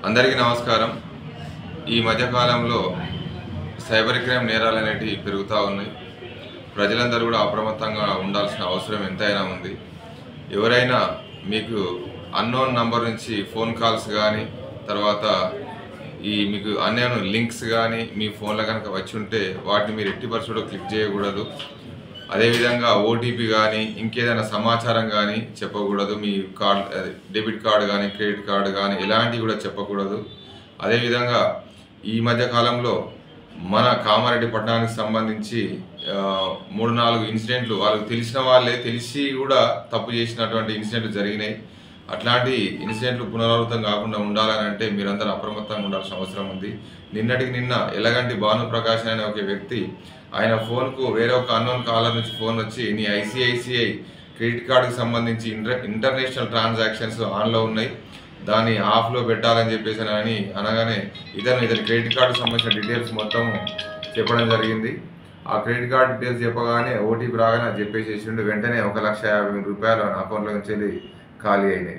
అందరికీ నమస్కారం ఈ మధ్యకాలంలో సైబర్ క్రైమ్ నేరాలు అనేటివి పెరుగుతూ ఉన్నాయి ప్రజలందరూ కూడా అప్రమత్తంగా ఉండాల్సిన అవసరం ఎంతైనా ఉంది ఎవరైనా మీకు అన్నోన్ నంబర్ నుంచి ఫోన్ కాల్స్ కానీ తర్వాత ఈ మీకు అన్నోన్ లింక్స్ కానీ మీ ఫోన్లో కనుక వచ్చి ఉంటే వాటిని మీరు ఎట్టి పరిస్థితుల్లో క్లిక్ చేయకూడదు అదేవిధంగా ఓటీపీ కానీ ఇంకేదైనా సమాచారం కానీ చెప్పకూడదు మీ కార్డ్ అదే డెబిట్ కార్డు కానీ క్రెడిట్ కార్డు కానీ ఎలాంటివి కూడా చెప్పకూడదు అదేవిధంగా ఈ మధ్య కాలంలో మన కామారెడ్డి పట్టణానికి సంబంధించి ఆ, మూడు నాలుగు ఇన్సిడెంట్లు వాళ్ళకి తెలిసిన వాళ్ళే తెలిసి కూడా తప్పు చేసినటువంటి ఇన్సిడెంట్లు జరిగినాయి అట్లాంటి ఇన్సిడెంట్లు పునరావృతం కాకుండా ఉండాలని అంటే మీరందరూ అప్రమత్తంగా ఉండాల్సిన అవసరం ఉంది నిన్నటికి నిన్న ఎలగంటి భానుప్రకాష్ అనే ఒక వ్యక్తి ఆయన ఫోన్కు వేరే ఒక అన్నోన్ కాలర్ నుంచి ఫోన్ వచ్చి నీ ఐసిఐసిఐ క్రెడిట్ కార్డుకి సంబంధించి ఇంటర్ ఇంటర్నేషనల్ ట్రాన్సాక్షన్స్ ఆన్లో ఉన్నాయి దాన్ని ఆఫ్లో పెట్టాలని చెప్పేసి అని అనగానే ఇతను ఇతని క్రెడిట్ కార్డుకి సంబంధించిన డీటెయిల్స్ మొత్తం చెప్పడం జరిగింది ఆ క్రెడిట్ కార్డ్ డీటెయిల్స్ చెప్పగానే ఓటీపీ రాగానే అది చెప్పేసేసిండు వెంటనే ఒక లక్ష యాభై వేల రూపాయలు ఆయన అకౌంట్లో నుంచి వెళ్ళి ఖాళీ అయినాయి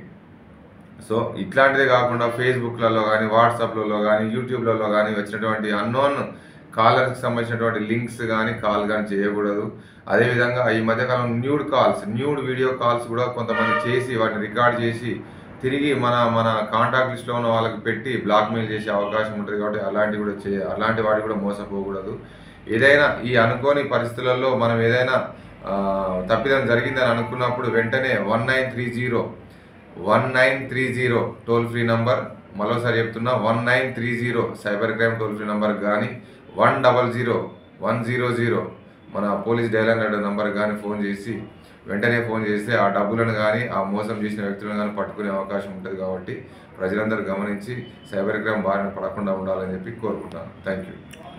సో ఇట్లాంటిదే కాకుండా ఫేస్బుక్లలో కానీ వాట్సాప్లలో కానీ యూట్యూబ్లలో కానీ వచ్చినటువంటి అన్నోన్ కాలర్కి సంబంధించినటువంటి లింక్స్ కానీ కాల్ కానీ చేయకూడదు అదేవిధంగా ఈ మధ్యకాలం nude calls nude video calls కూడా కొంతమంది చేసి వాటిని రికార్డ్ చేసి తిరిగి మన మన కాంటాక్ట్ లిస్ట్లో ఉన్న వాళ్ళకి పెట్టి బ్లాక్మెయిల్ చేసే అవకాశం ఉంటుంది కాబట్టి అలాంటివి కూడా చే అలాంటి వాటికి కూడా మోసపోకూడదు ఏదైనా ఈ అనుకోని పరిస్థితులలో మనం ఏదైనా ఆ, తప్పిదం జరిగిందని అనుకున్నప్పుడు వెంటనే one nine three zero one nine three zero toll free number మరోసారి చెప్తున్నా one nine three zero cyber crime toll free number కానీ one double zero one zero zero మన పోలీస్ డైల్ హండ్రెడ్ నంబర్ కానీ ఫోన్ చేసి వెంటనే phone చేస్తే ఆ డబ్బులను కానీ ఆ మోసం చేసిన వ్యక్తులను కానీ పట్టుకునే అవకాశం ఉంటుంది కాబట్టి ప్రజలందరూ గమనించి సైబర్ క్రైమ్ బారిన పడకుండా ఉండాలని చెప్పి కోరుకుంటాను థ్యాంక్ యూ